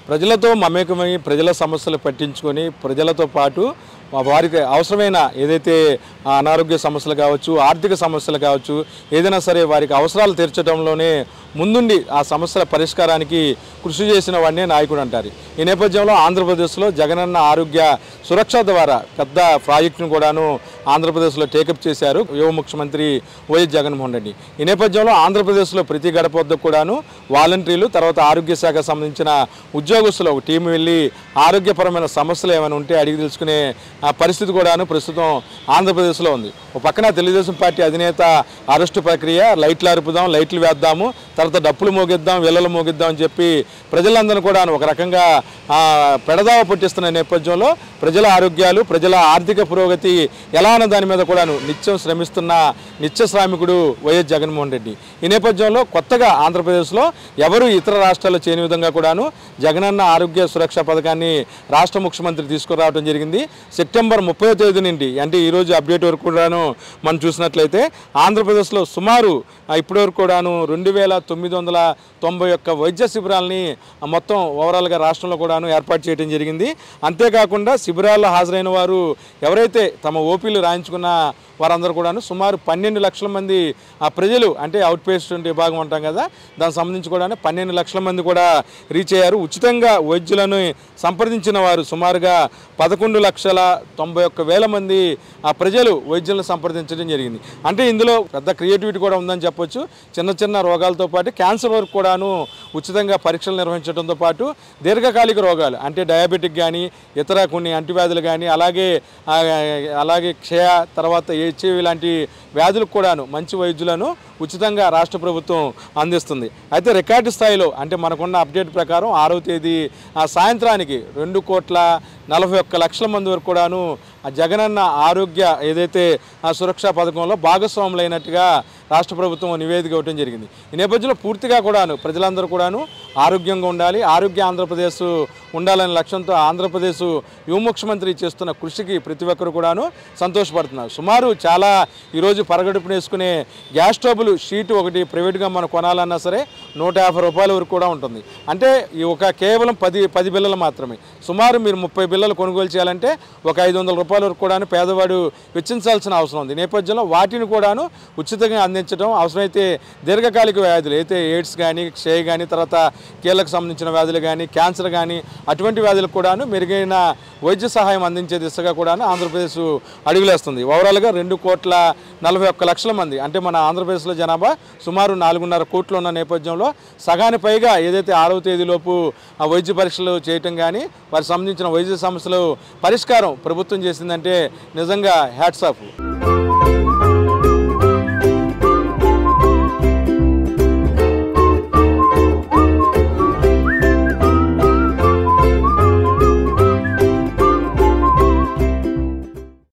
ప్రజలతో మమేకమై ప్రజల సమస్యలు పట్టించుకొని ప్రజలతో పాటు వారికి అవసరమైన ఏదైతే ఆ, అనారోగ్య సమస్యలు కావచ్చు ఆర్థిక సమస్యలు కావచ్చు ఏదైనా సరే వారికి అవసరాలు తీర్చడంలోనే ముందుండి ఆ సమస్యల పరిష్కారానికి కృషి చేసిన వాడినే నాయకుడు అంటారు ఈ నేపథ్యంలో ఆంధ్రప్రదేశ్లో జగనన్న ఆరోగ్య సురక్ష ద్వారా పెద్ద ప్రాజెక్టును కూడాను ఆంధ్రప్రదేశ్లో టేకప్ చేశారు యువ ముఖ్యమంత్రి వైఎస్ జగన్మోహన్ రెడ్డి ఈ నేపథ్యంలో ఆంధ్రప్రదేశ్లో ప్రతి గడప వద్ద కూడాను వాలంటీర్లు తర్వాత ఆరోగ్య శాఖ సంబంధించిన ఉద్యోగస్తులు ఒక టీం వెళ్ళి ఆరోగ్యపరమైన సమస్యలు ఏమైనా ఉంటే అడిగి తెలుసుకునే ఆ పరిస్థితి కూడాను ప్రస్తుతం ఆంధ్రప్రదేశ్లో ఉంది ఒక పక్కన తెలుగుదేశం పార్టీ అధినేత అరెస్టు ప్రక్రియ లైట్లు అరుపుదాం లైట్లు వేద్దాము తర్వాత డప్పులు మోగిద్దాం వెల్లలు మోగిద్దాం అని చెప్పి ప్రజలందరూ కూడా ఒక రకంగా ఆ, పెడదావ పట్టిస్తున్న నేపథ్యంలో ప్రజల ఆరోగ్యాలు ప్రజల ఆర్థిక పురోగతి ఎలా అన్న దాని మీద కూడాను నిత్యం శ్రమిస్తున్న నిత్య శ్రామికుడు వైఎస్ జగన్మోహన్ రెడ్డి ఈ నేపథ్యంలో కొత్తగా ఆంధ్రప్రదేశ్లో ఎవరు ఇతర రాష్ట్రాల్లో చేయని విధంగా కూడాను జగనన్న ఆరోగ్య సురక్ష పథకాన్ని రాష్ట్ర ముఖ్యమంత్రి తీసుకురావడం జరిగింది సెప్టెంబర్ ముప్పై తేదీ నుండి అంటే ఈ రోజు అప్డేట్ వరకు కూడాను మనం చూసినట్లయితే ఆంధ్రప్రదేశ్లో సుమారు ఆ, ఇప్పటివరకు కూడాను రెండు వేల తొమ్మిది వందల తొంభై ఒక్క వైద్య శిబిరాలని ఆ, మొత్తం ఓవరాల్గా రాష్ట్రంలో కూడాను ఏర్పాటు చేయడం జరిగింది అంతేకాకుండా శిబిరాల్లో హాజరైన వారు ఎవరైతే తమ ఓపీలు రాయించుకున్న వారందరూ కూడాను సుమారు పన్నెండు లక్షల మంది ఆ ప్రజలు అంటే అవుట్ పేషెంట్ విభాగం అంటాం కదా దానికి సంబంధించి కూడా పన్నెండు లక్షల మంది కూడా రీచ్ అయ్యారు ఉచితంగా వైద్యులను సంప్రదించిన వారు సుమారుగా పదకొండు లక్షల తొంభై ఒక్క వేల మంది ఆ ప్రజలు వైద్యులను సంప్రదించడం జరిగింది అంటే ఇందులో పెద్ద క్రియేటివిటీ కూడా ఉందని చెప్పొచ్చు చిన్న చిన్న రోగాలతో పాటు క్యాన్సర్ వరకు కూడాను ఉచితంగా పరీక్షలు నిర్వహించడంతో పాటు దీర్ఘకాలిక రోగాలు అంటే డయాబెటిక్ కానీ ఇతర కొన్ని అంటువ్యాధులు కానీ అలాగే ఆ, అలాగే క్షయ తర్వాత హెచ్ఐవి లాంటి వ్యాధులకు కూడాను మంచి వైద్యులను ఉచితంగా రాష్ట్ర ప్రభుత్వం అందిస్తుంది అయితే రికార్డు స్థాయిలో అంటే మనకున్న అప్డేట్ ప్రకారం ఆరవ తేదీ ఆ సాయంత్రానికి రెండు కోట్ల నలభై ఒక్క లక్షల మంది వరకు కూడాను ఆ జగనన్న ఆరోగ్య ఏదైతే ఆ సురక్షా పథకంలో భాగస్వాములైనట్టుగా రాష్ట్ర ప్రభుత్వం ఓ నివేదిక ఇవ్వడం జరిగింది ఈ నేపథ్యంలో పూర్తిగా కూడాను ప్రజలందరూ కూడాను ఆరోగ్యంగా ఉండాలి ఆరోగ్య ఆంధ్రప్రదేశ్ ఉండాలనే లక్ష్యంతో ఆంధ్రప్రదేశ్ యువ ముఖ్యమంత్రి చేస్తున్న కృషికి ప్రతి ఒక్కరు కూడాను సంతోషపడుతున్నారు సుమారు చాలా ఈరోజు పరగడుపున వేసుకునే గ్యాస్ స్టవ్లు షీటు ఒకటి ప్రైవేట్గా మనం కొనాలన్నా సరే నూట యాభై రూపాయల వరకు కూడా ఉంటుంది అంటే ఈ ఒక కేవలం పది పది బిల్లలు మాత్రమే సుమారు మీరు ముప్పై బిల్లలు కొనుగోలు చేయాలంటే ఒక ఐదు వందల రూపాయల వరకు కూడాను పేదవాడు వెచ్చించాల్సిన అవసరం ఉంది ఈ నేపథ్యంలో వాటిని కూడాను ఉచితంగా అందించడం అవసరమైతే దీర్ఘకాలిక వ్యాధులు అయితే ఎయిడ్స్ కానీ క్షయ కానీ తర్వాత కీళ్ళకు సంబంధించిన వ్యాధులు కానీ క్యాన్సర్ కానీ అటువంటి వ్యాధులకు కూడాను మెరుగైన వైద్య సహాయం అందించే దిశగా కూడాను ఆంధ్రప్రదేశ్ అడుగులేస్తుంది ఓవరాల్గా రెండు కోట్ల నలభై ఒక్క లక్షల మంది అంటే మన ఆంధ్రప్రదేశ్లో జనాభా సుమారు నాలుగున్నర కోట్లు ఉన్న నేపథ్యంలో సగాని పైగా ఏదైతే ఆరవ తేదీలోపు ఆ వైద్య పరీక్షలు చేయటం కానీ వారికి సంబంధించిన వైద్య సమస్యలు పరిష్కారం ప్రభుత్వం చేసిందంటే నిజంగా హ్యాట్స్ ఆఫ్